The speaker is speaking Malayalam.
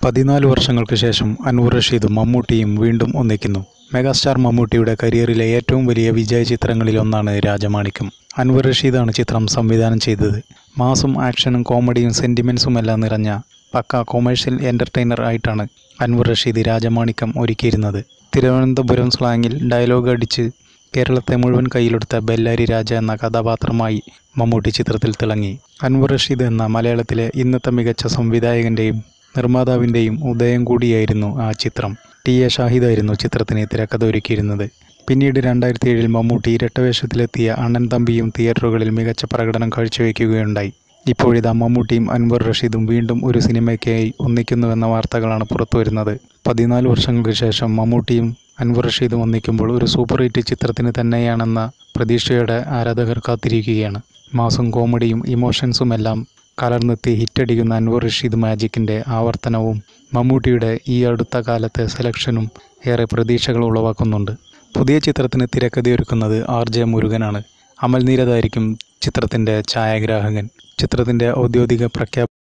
പതിനാല് വർഷങ്ങൾക്ക് ശേഷം അൻവർ റഷീദും മമ്മൂട്ടിയും വീണ്ടും ഒന്നിക്കുന്നു മെഗാസ്റ്റാർ മമ്മൂട്ടിയുടെ കരിയറിലെ ഏറ്റവും വലിയ വിജയ ചിത്രങ്ങളിലൊന്നാണ് രാജമാണിക്യം അൻവർ റഷീദാണ് ചിത്രം സംവിധാനം ചെയ്തത് മാസും ആക്ഷനും കോമഡിയും സെൻറ്റിമെൻസും എല്ലാം നിറഞ്ഞ പക്ക കൊമേഴ്ഷ്യൽ എൻ്റർടൈനർ ആയിട്ടാണ് അൻവർ റഷീദ് രാജമാണിക്യം ഒരുക്കിയിരുന്നത് തിരുവനന്തപുരം സ്ലാങ്ങിൽ ഡയലോഗ് അടിച്ച് കേരളത്തെ മുഴുവൻ കയ്യിലെടുത്ത ബെല്ലാരി രാജ എന്ന കഥാപാത്രമായി മമ്മൂട്ടി ചിത്രത്തിൽ തിളങ്ങി അൻവർ റഷീദ് എന്ന മലയാളത്തിലെ ഇന്നത്തെ മികച്ച സംവിധായകൻ്റെയും നിർമ്മാതാവിൻ്റെയും ഉദയം കൂടിയായിരുന്നു ആ ചിത്രം ടി എ ഷാഹിദായിരുന്നു ചിത്രത്തിന് തിരക്കഥ ഒരുക്കിയിരുന്നത് പിന്നീട് രണ്ടായിരത്തി ഏഴിൽ മമ്മൂട്ടി ഇരട്ടവേഷത്തിലെത്തിയ അണ്ണൻ തമ്പിയും തിയേറ്ററുകളിൽ മികച്ച പ്രകടനം കാഴ്ചവെക്കുകയുണ്ടായി ഇപ്പോഴിതാ മമ്മൂട്ടിയും അൻവർ റഷീദും വീണ്ടും ഒരു സിനിമയ്ക്കായി ഒന്നിക്കുന്നുവെന്ന വാർത്തകളാണ് പുറത്തുവരുന്നത് പതിനാല് വർഷങ്ങൾക്ക് ശേഷം മമ്മൂട്ടിയും അൻവർ റഷീദും ഒന്നിക്കുമ്പോൾ ഒരു സൂപ്പർ ഹിറ്റ് ചിത്രത്തിന് തന്നെയാണെന്ന പ്രതീക്ഷയോടെ ആരാധകർ കാത്തിരിക്കുകയാണ് മാസും കോമഡിയും ഇമോഷൻസുമെല്ലാം കലർന്നെത്തി ഹിറ്റടിക്കുന്ന അൻവർ റഷീദ് മാജിക്കിൻ്റെ ആവർത്തനവും മമ്മൂട്ടിയുടെ ഈ അടുത്ത കാലത്തെ സെലക്ഷനും ഏറെ പ്രതീക്ഷകൾ ഉളവാക്കുന്നുണ്ട് പുതിയ ചിത്രത്തിന് തിരക്കഥയൊരുക്കുന്നത് ആർ ജെ മുരുകനാണ് അമൽ നീരദായിരിക്കും ചിത്രത്തിൻ്റെ ഛായാഗ്രാഹകൻ ചിത്രത്തിൻ്റെ ഔദ്യോഗിക പ്രഖ്യാപനം